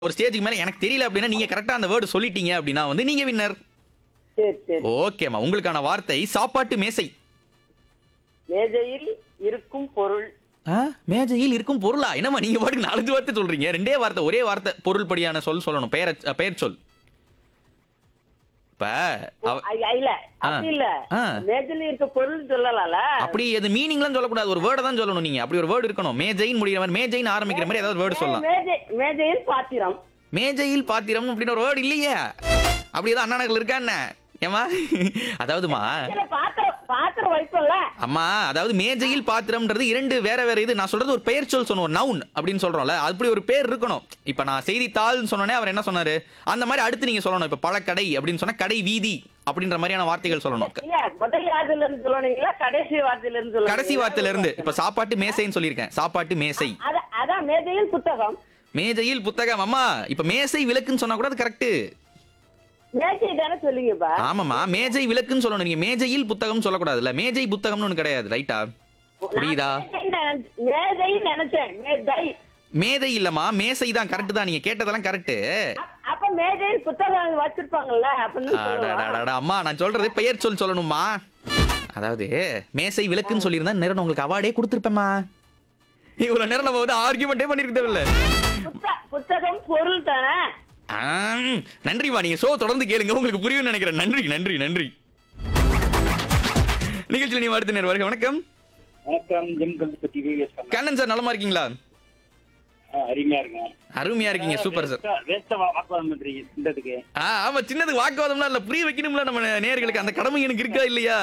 ஒரு ஸ்டேஜுக்கு மேல எனக்கு தெரியல அப்படின்னா நீங்க கரெக்டா அந்த வேர்டு சொல்லிட்டீங்க அப்படின்னா வந்து நீங்க வின்னர் சரி சரி ஓகேம்மா உங்களுக்கான வார்த்தை சாப்பாட்டு மேசை மேஜையில் இருக்கும் பொருள் ஆ, மேஜையில் இருக்கும் பொருளா என்னம்மா நீங்க பாட்டுக்கு நாலஞ்சு வார்த்தை சொல்றீங்க ரெண்டே வார்த்தை ஒரே வார்த்தை பொருள் படியான சொல் சொல்லணும் பெயர் பெயர் சொல் இப்ப அவ- ஐ- இல்ல அப்படி இல்ல ஆ. மேஜையில் இருக்க பொருள் சொல்லலாம்ல அப்படி அது மீனிங்லாம் சொல்லக்கூடாது ஒரு வேர்டை தான் சொல்லணும் நீங்க அப்படி ஒரு வேர்டு இருக்கணும் மேஜைன்னு முடிகிற மாதிரி மேஜைன்னு ஆரம்பிக்கிற மாதிரி ஏதாவது வேர்டு சொல்லலாம் மேஜை மேஜையில் பாத்திரம் மேஜையில் பாத்திரம் அப்படின்னு ஒரு வேர்டு இல்லையே அப்படி ஏதாவது அண்ணா நகர்ல இருக்கா என்ன ஏமா அதாவதுமா சில பாத்திரம் பாத்திரம் வைப்போம்ல அம்மா அதாவது மேஜையில் பாத்திரம்ன்றது இரண்டு வேற வேற இது நான் சொல்றது ஒரு பெயர் சொல் சொன்னோம் நவுன் அப்படின்னு சொல்றோம்ல அப்படி ஒரு பேர் இருக்கணும் இப்ப நான் செய்தித்தாள்னு சொன்னோனே அவர் என்ன சொன்னாரு அந்த மாதிரி அடுத்து நீங்க சொல்லணும் இப்ப பழக்கடை அப்படின்னு சொன்னா கடை வீதி அப்படின்ற மாதிரியான வார்த்தைகள் சொல்லணும் இல்ல முதல் வார்த்தையில இருந்து சொல்லுவீங்களா கடைசி வார்த்தையில இருந்து சொல்லுவீங்களா? கடைசி வார்த்தையில இருந்து இப்ப சாப்பாட்டு மேசைன்னு சொல்லியிருக்கேன் சாப்பாட்டு மேசை அத- அதான் மேஜையில் புத்தகம் மேஜையில் புத்தகம் அம்மா இப்ப மேசை விளக்குன்னு சொன்னா கூட அது கரெக்ட் மேஜை தானே சொல்லுங்கப்பா ஆமாமா மேஜை விளக்குன்னு சொல்லணும் நீங்க மேஜையில் புத்தகம் சொல்லக்கூடாதுல்ல மேஜை புத்தகம்னு ஒண்ணு கிடையாது ரைட்டா புரியுதா மேஜை நினைச்சேன் மேஜை மேதை இல்லம்மா மேசை தான் கரெக்ட் தான் நீங்க கேட்டதெல்லாம் கரெக்ட் அப்- அப்ப மேஜையில் புத்தகம் வச்சிருப்பாங்கல்ல அப்படின்னு சொல்லுவாங்க. அம்மா நான் சொல்றது பெயர் சொல் சொல்லணுமா அதாவது மேசை விளக்குன்னு சொல்லியிருந்தா நேரம் உங்களுக்கு அவார்டே கொடுத்துருப்பேம்மா இவ்வளவு நேரம் நம்ம வந்து ஆர்கியூமெண்டே பண்ணிருக்க தேவையில்ல புத்த- புத்தகம் பொருள் தானே ஆம், நன்றிம்மா நீங்க ஷோ தொடர்ந்து கேளுங்க உங்களுக்கு புரியும் நினைக்கிறேன் நன்றி நன்றி நன்றி நிகழ்ச்சியில் நீ அடுத்த நேரம் வருக வணக்கம் வணக்கம் ஜிம் கல்பத்தி விவிஎஸ் கண்ணா. கண்ணன் சார் நலமா இருக்கீங்களா ஆ, அருமையா இருக்கேன் அருமையா இருக்கீங்க சூப்பர் சார் வேஸ்டா- வேஸ்டா வா- வாக்குவாதம் பண்றீங்க சிந்ததுக்கு ஆ ஆமா சின்னது வாக்குவாதம்லாம் இல்ல புரிய வைக்கணும்ல நம்ம நேயர்களுக்கு அந்த கடமை எனக்கு இருக்கா இல்லையா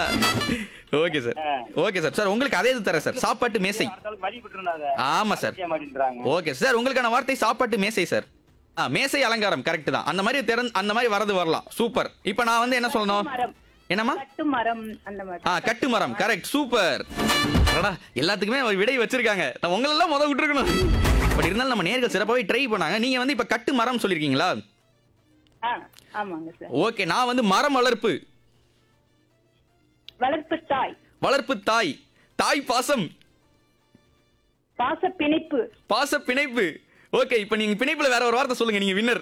okay sir okay sir sir உங்களுக்கு அதே இது தரேன் சார் சாப்பாட்டு மேசை அடுத்தாலும் மதிப்பு விட்டுறாங்க ஆமா சார் மாட்டேன்றாங்க ஓகே சார் உங்களுக்கான வார்த்தை சாப்பாட்டு மேசை சார் ஆ மேசை அலங்காரம் கரெக்ட் தான் அந்த மாதிரி திறன் அந்த மாதிரி வரது வரலாம் சூப்பர் இப்போ நான் வந்து என்ன சொல்லணும் மரம். என்னம்மா கட்டு மரம் அந்த மாதிரி ஆ கட்டு மரம் கரெக்ட் சூப்பர் அடடா எல்லாத்துக்குமே ஒரு விடை வச்சிருக்காங்க நான் உங்களெல்லாம் முத விட்டுருக்கணும் பட் இருந்தாலும் நம்ம நேர்கள் சிறப்பாகவே ட்ரை பண்ணாங்க நீங்க வந்து இப்ப கட்டு மரம் சொல்லிருக்கீங்களா ஆ ஆமாங்க சார் ஓகே நான் வந்து மரம் வளர்ப்பு வளர்ப்பு தாய் வளர்ப்பு தாய் தாய் பாசம் பாச பிணைப்பு பாச பிணைப்பு ஓகே இப்போ நீங்க பிணைப்புல வேற ஒரு வார்த்தை சொல்லுங்க நீங்க வின்னர்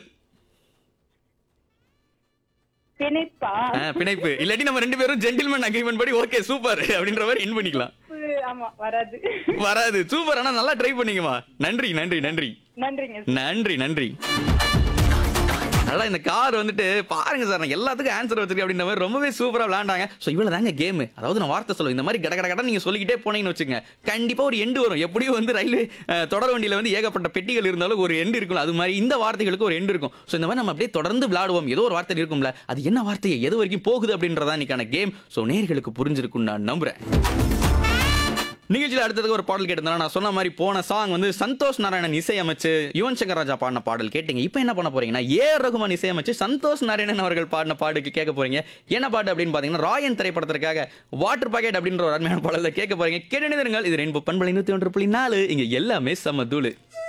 பிணைப்பா பிணைப்பு இல்லாட்டி நம்ம ரெண்டு பேரும் ஜென்டில்மேன் அக்ரிமெண்ட் படி ஓகே சூப்பர் அப்படின்ற மாதிரி என் பண்ணிக்கலாம் ஆமா வராது வராது சூப்பர் ஆனா நல்லா ட்ரை பண்ணீங்கம்மா நன்றி நன்றி நன்றி நன்றிங்க சார். நன்றி நன்றி நல்லா இந்த கார் வந்துட்டு பாருங்க சார் நான் எல்லாத்துக்கும் ஆன்சர் வச்சிருக்கேன் அப்படின்ற மாதிரி ரொம்பவே சூப்பரா விளையாண்டாங்க ஸோ இவ்வளவு தாங்க கேம் அதாவது நான் வார்த்தை சொல்லுவேன் இந்த மாதிரி கட கட கட நீங்க சொல்லிக்கிட்டே போனீங்கன்னு வச்சுங்க கண்டிப்பா ஒரு எண்டு வரும் எப்படியும் வந்து ரயில்வே அஹ், தொடர் வண்டியில வந்து ஏகப்பட்ட பெட்டிகள் இருந்தாலும் ஒரு எண்டு இருக்கும் அது மாதிரி இந்த வார்த்தைகளுக்கு ஒரு எண்டு இருக்கும் ஸோ இந்த மாதிரி நம்ம அப்படியே தொடர்ந்து விளையாடுவோம் ஏதோ ஒரு வார்த்தை இருக்கும்ல அது என்ன வார்த்தை எது வரைக்கும் போகுது அப்படின்றதா இன்னைக்கான கேம் ஸோ நேர்களுக்கு புரிஞ்சிருக்கும் நான் நம்புறேன் நிகழ்ச்சியில் அடுத்ததுக்கு ஒரு பாடல் கேட்டிருந்தேன் நான் சொன்ன மாதிரி போன சாங் வந்து சந்தோஷ் நாராயணன் இசையமைச்சு யுவன் சங்கர் ராஜா பாடின பாடல் கேட்டீங்க இப்போ என்ன பண்ண போறீங்கன்னா ஏ ரகுமான் இசையமைச்சு சந்தோஷ் நாராயணன் அவர்கள் பாடின பாட்டுக்கு கேட்க போறீங்க என்ன பாட்டு அப்படின்னு பார்த்தீங்கன்னா ராயன் திரைப்படத்திற்காக வாட்டர் பாக்கெட் அப்படின்ற ஒரு அருமையான பாடலை கேட்க போறீங்க கேட்டு இது ரெண்டு பண்பலை நூற்றி ஒன்று புள்ளி நாலு இங்க எல்லாமே செம்ம தூளு